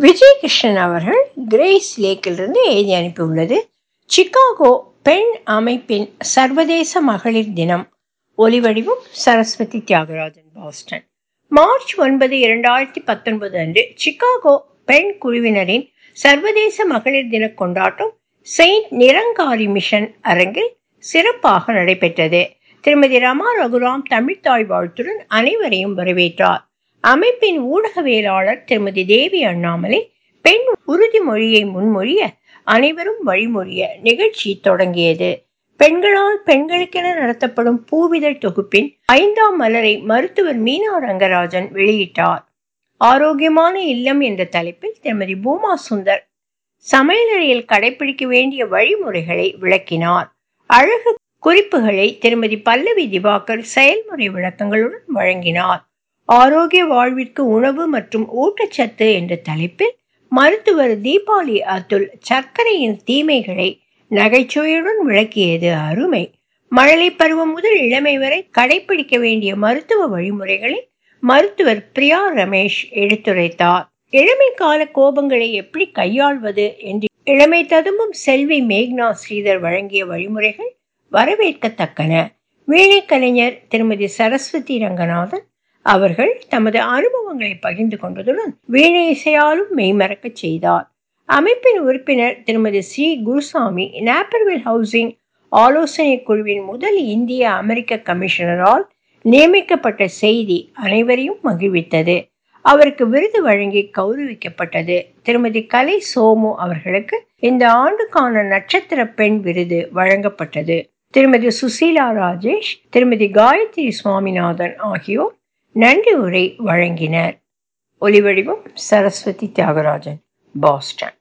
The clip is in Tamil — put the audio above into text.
விஜய் கிருஷ்ணன் அவர்கள் கிரேஸ் லேக்கிலிருந்து எழுதி அனுப்பியுள்ளது சிகாகோ பெண் அமைப்பின் சர்வதேச மகளிர் தினம் ஒலிவடிவம் சரஸ்வதி தியாகராஜன் பாஸ்டன் மார்ச் ஒன்பது இரண்டாயிரத்தி பத்தொன்பது அன்று சிகாகோ பெண் குழுவினரின் சர்வதேச மகளிர் தின கொண்டாட்டம் செயின்ட் நிரங்காரி மிஷன் அரங்கில் சிறப்பாக நடைபெற்றது திருமதி ரமா ரகுராம் தமிழ்த்தாய் வாழ்த்துடன் அனைவரையும் வரவேற்றார் அமைப்பின் ஊடகவியலாளர் திருமதி தேவி அண்ணாமலை பெண் உறுதிமொழியை முன்மொழிய அனைவரும் வழிமொழிய நிகழ்ச்சி தொடங்கியது பெண்களால் பெண்களுக்கென நடத்தப்படும் பூவிதழ் தொகுப்பின் ஐந்தாம் மலரை மருத்துவர் மீனா ரங்கராஜன் வெளியிட்டார் ஆரோக்கியமான இல்லம் என்ற தலைப்பில் திருமதி பூமா சுந்தர் சமையலறையில் கடைபிடிக்க வேண்டிய வழிமுறைகளை விளக்கினார் அழகு குறிப்புகளை திருமதி பல்லவி திவாகர் செயல்முறை விளக்கங்களுடன் வழங்கினார் ஆரோக்கிய வாழ்விற்கு உணவு மற்றும் ஊட்டச்சத்து என்ற தலைப்பில் மருத்துவர் தீபாவளி அத்துல் சர்க்கரையின் தீமைகளை நகைச்சுவையுடன் விளக்கியது அருமை மழலை பருவம் முதல் இளமை வரை கடைபிடிக்க வேண்டிய மருத்துவ வழிமுறைகளை மருத்துவர் பிரியா ரமேஷ் எடுத்துரைத்தார் இளமை கால கோபங்களை எப்படி கையாள்வது என்று இளமை ததும்பும் செல்வி மேக்னா ஸ்ரீதர் வழங்கிய வழிமுறைகள் வரவேற்கத்தக்கன வீணை கலைஞர் திருமதி சரஸ்வதி ரங்கநாதன் அவர்கள் தமது அனுபவங்களை பகிர்ந்து கொண்டதுடன் வீணை இசையாலும் மெய்மறக்க செய்தார் அமைப்பின் உறுப்பினர் திருமதி சி குருசாமி நாப்பர்வில் ஹவுசிங் ஆலோசனை குழுவின் முதல் இந்திய அமெரிக்க கமிஷனரால் நியமிக்கப்பட்ட செய்தி அனைவரையும் மகிழ்வித்தது அவருக்கு விருது வழங்கி கௌரவிக்கப்பட்டது திருமதி கலை சோமு அவர்களுக்கு இந்த ஆண்டுக்கான நட்சத்திர பெண் விருது வழங்கப்பட்டது திருமதி சுசீலா ராஜேஷ் திருமதி காயத்ரி சுவாமிநாதன் ஆகியோர் நன்றி உரை வழங்கினர் ஒலிவடிவம் சரஸ்வதி தியாகராஜன் பாஸ்டன்